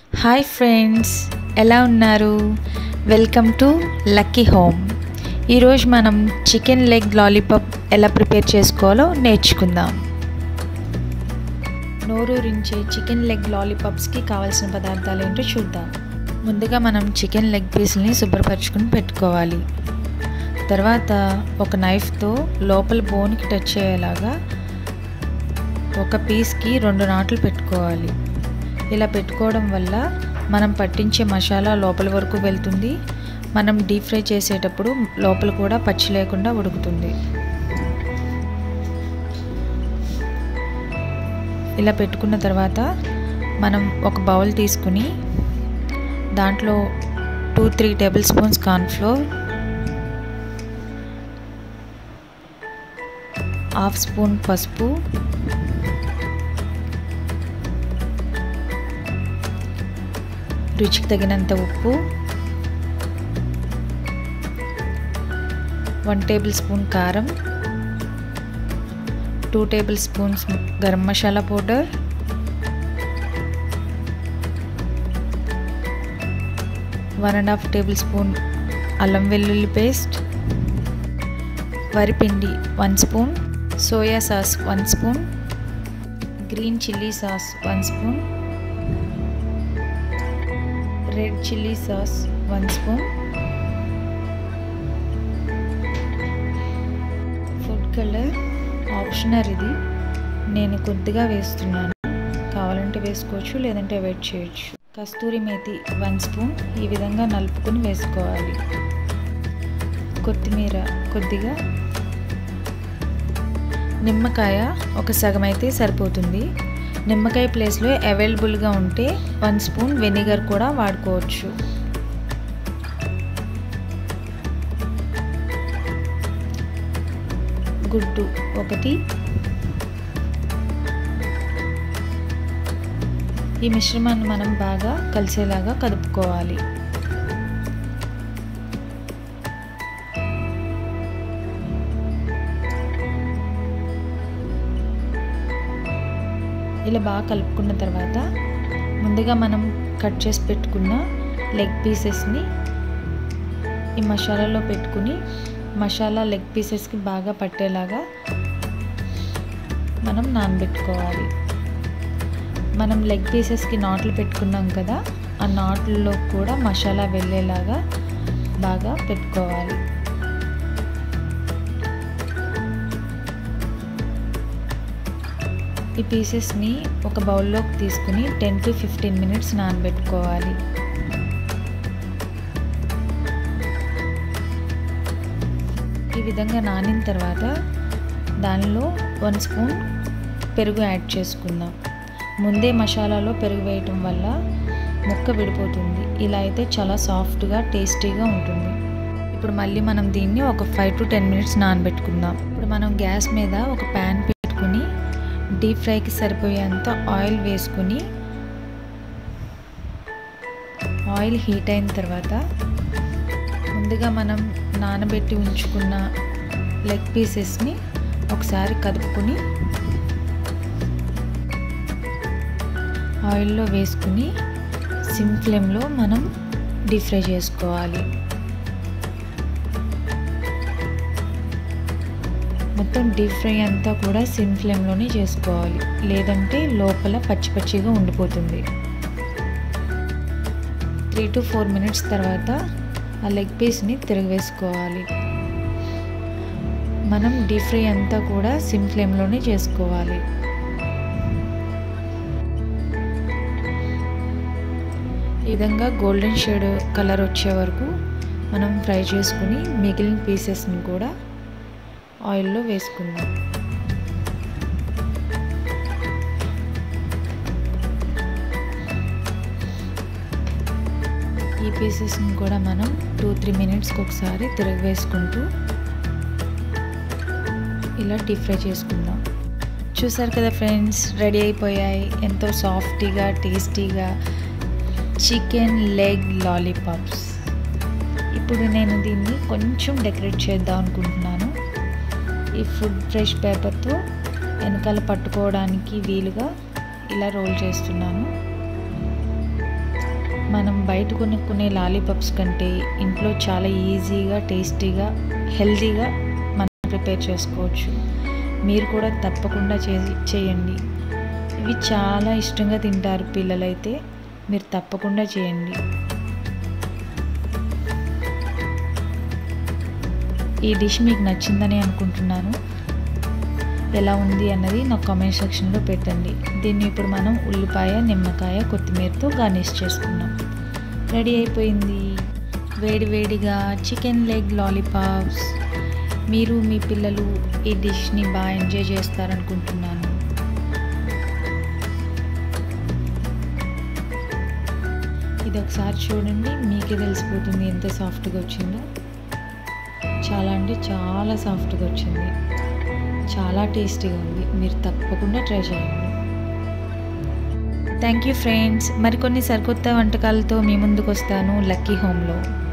hi friends ఎలా ఉన్నారు welcome to lucky home ఈరోజు మనం చికెన్ లెగ్ లాలీపాప్ ఎలా ప్రిపేర్ చేసుకోవాలో నేర్చుకుందాం నోరూరించే చికెన్ లెగ్ లాలీపాప్స్కి కావాల్సిన పదార్థాలు ఏంటో చూద్దాం ముందుగా మనం చికెన్ లెగ్ పీస్ని శుభ్రపరచుకుని పెట్టుకోవాలి తర్వాత ఒక నైఫ్తో లోపల బోన్కి టచ్ అయ్యేలాగా ఒక పీస్కి రెండు నాట్లు పెట్టుకోవాలి ఇలా పెట్టుకోవడం వల్ల మనం పట్టించే మసాలా లోపల వరకు వెళ్తుంది మనం డీప్ ఫ్రై చేసేటప్పుడు లోపల కూడా పచ్చి లేకుండా ఉడుకుతుంది ఇలా పెట్టుకున్న తర్వాత మనం ఒక బౌల్ తీసుకుని దాంట్లో two three tablespoons cornflour half spoon పసుపు రుచికి తగినంత ఉప్పు వన్ టేబుల్ స్పూన్ కారం two tablespoons garam masala powder one and half tablespoon అల్లం వెల్లుల్లి పేస్ట్ వరిపిండి one spoon soya sauce one spoon green chilli sauce one spoon red chilli sauce one spoon food colour optional ఇది నేను కొద్దిగా వేస్తున్నాను కావాలంటే వేసుకోవచ్చు లేదంటే అవాయిడ్ చేయొచ్చు కస్తూరి మేతి వన్ స్పూన్ ఈ విధంగా నలుపుకొని వేసుకోవాలి కొత్తిమీర కొద్దిగా నిమ్మకాయ ఒక సగం అయితే సరిపోతుంది నిమ్మకాయ ప్లేస్లో అవైలబుల్గా ఉంటే వన్ స్పూన్ వెనిగర్ కూడా వాడుకోవచ్చు గుడ్డు ఒకటి ఈ మిశ్రమాన్ని మనం బాగా కలిసేలాగా కలుపుకోవాలి ఇలా బాగా కలుపుకున్న తర్వాత ముందుగా మనం కట్ చేసి పెట్టుకున్న లెగ్ పీసెస్ని ఈ మసాలాలో పెట్టుకుని మసాలా లెగ్ పీసెస్కి బాగా పట్టేలాగా మనం నానబెట్టుకోవాలి మనం లెగ్ పీసెస్కి నాట్లు పెట్టుకున్నాం కదా ఆ నాట్లలో కూడా మసాలా వెళ్ళేలాగా బాగా పెట్టుకోవాలి ఈ పీసెస్ని ఒక బౌల్లోకి తీసుకుని టెన్ టు ఫిఫ్టీన్ మినిట్స్ నానబెట్టుకోవాలి ఈ విధంగా నానిన తర్వాత దానిలో వన్ స్పూన్ పెరుగు యాడ్ చేసుకుందాం ముందే మసాలాలో పెరుగు వేయటం వల్ల ముక్క విడిపోతుంది ఇలా అయితే చాలా సాఫ్ట్గా టేస్టీగా ఉంటుంది ఇప్పుడు మళ్ళీ మనం దీన్ని ఒక ఫైవ్ టు టెన్ మినిట్స్ నానబెట్టుకుందాం ఇప్పుడు మనం గ్యాస్ మీద ఒక ప్యాన్ పెట్టుకుని డీప్ ఫ్రైకి సరిపోయేంత ఆయిల్ వేసుకుని ఆయిల్ హీట్ అయిన తర్వాత ముందుగా మనం నానబెట్టి ఉంచుకున్న లెగ్ పీసెస్ని ఒకసారి కదుపుకొని ఆయిల్లో వేసుకుని సిమ్ ఫ్లేమ్లో మనం డీప్ ఫ్రై చేసుకోవాలి మొత్తం డీప్ ఫ్రై అంతా కూడా సిమ్ ఫ్లేమ్లోనే చేసుకోవాలి లేదంటే లోపల పచ్చి పచ్చిగా ఉండిపోతుంది త్రీ టు ఫోర్ మినిట్స్ తర్వాత ఆ లెగ్ పీస్ని తిరగవేసుకోవాలి మనం డీప్ ఫ్రై అంతా కూడా సిమ్ ఫ్లేమ్లోనే చేసుకోవాలి ఈ విధంగా గోల్డెన్ షేడ్ కలర్ వచ్చే వరకు మనం ఫ్రై చేసుకుని మిగిలిన పీసెస్ని కూడా ఆయిల్లో వేసుకుందాం ఈ పీసెస్ని కూడా మనం టూ త్రీ మినిట్స్కి ఒకసారి తిరగ వేసుకుంటూ ఇలా డీప్ ఫ్రై చేసుకుందాం చూసారు కదా ఫ్రెండ్స్ రెడీ అయిపోయాయి ఎంతో సాఫ్టీగా టేస్టీగా చికెన్ లెగ్ లాలీపాప్స్ ఇప్పుడు నేను దీన్ని కొంచెం డెకరేట్ చేద్దాం అనుకుంటున్నాను ఈ ఫుడ్ ఫ్రెష్ పేపర్తో వెనకాల పట్టుకోవడానికి వీలుగా ఇలా రోల్ చేస్తున్నాను మనం బయట కొనుక్కునే లాలీపాప్స్ కంటే ఇంట్లో చాలా ఈజీగా టేస్టీగా హెల్తీగా మనం ప్రిపేర్ చేసుకోవచ్చు మీరు కూడా తప్పకుండా చే చేయండి ఇవి చాలా ఇష్టంగా తింటారు పిల్లలైతే మీరు తప్పకుండా చేయండి ఈ డిష్ మీకు నచ్చిందని అనుకుంటున్నాను ఎలా ఉంది అన్నది నాకు కామెంట్ సెక్షన్లో పెట్టండి దీన్ని ఇప్పుడు మనం ఉల్లిపాయ నిమ్మకాయ కొత్తిమీరతో గార్నిష్ చేసుకున్నాం రెడీ అయిపోయింది వేడి వేడిగా చికెన్ లెగ్ లాలీపాప్స్ మీరు మీ పిల్లలు ఈ డిష్ని బాగా ఎంజాయ్ చేస్తారనుకుంటున్నాను ఇది ఒకసారి చూడండి మీకే తెలిసిపోతుంది ఎంత సాఫ్ట్గా వచ్చిందో చాలా అంటే చాలా సాఫ్ట్గా వచ్చింది చాలా టేస్టీగా ఉంది మీరు తప్పకుండా ట్రై చేయండి థ్యాంక్ యూ ఫ్రెండ్స్ మరికొన్ని సరికొత్త వంటకాలతో మీ ముందుకు వస్తాను లక్కీ హోమ్లో